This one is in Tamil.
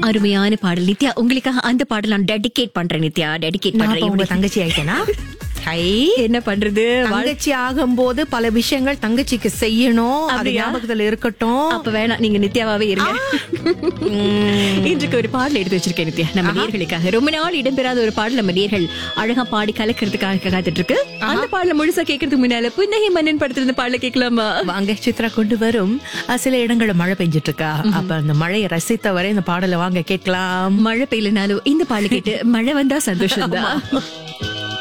அருமையான பாடல் நித்யா உங்களுக்காக அந்த பாடல் நான் டெடிகேட் பண்றேன் நித்யா டெடிகேட் நான் அப்ப பண்றேன் உங்க இப்படி- தங்கச்சி ஆயிட்டேனா ஹை என்ன பண்றது வாழ்- தங்கச்சி ஆகும்போது பல விஷயங்கள் தங்கச்சிக்கு செய்யணும் அது அப்படியா? ஞாபகத்துல இருக்கட்டும் அப்ப வேணாம் நீங்க நித்யாவாவே இருங்க இன்றைக்கு ஒரு பாடல் எடுத்து வச்சிருக்கேன் நித்யா நம்ம நேர்களுக்காக ரொம்ப நாள் இடம்பெறாத ஒரு பாடல் நம்ம நேர்கள் அழகா பாடி கலக்கிறதுக்காக காத்துட்டு இருக்கு அந்த பாடல முழுசா கேட்கறதுக்கு முன்னால புன்னகை மன்னன் படத்துல இருந்து பாடல கேட்கலாமா வாங்க சித்ரா கொண்டு வரும் அஹ், சில இடங்கள்ல மழை பெஞ்சிட்டு இருக்கா அப்ப அந்த மழையை ரசித்தவரை இந்த பாடலை வாங்க கேட்கலாம் மழை பெய்யலனாலும் இந்த பாடல கேட்டு மழை வந்தா சந்தோஷம் தான்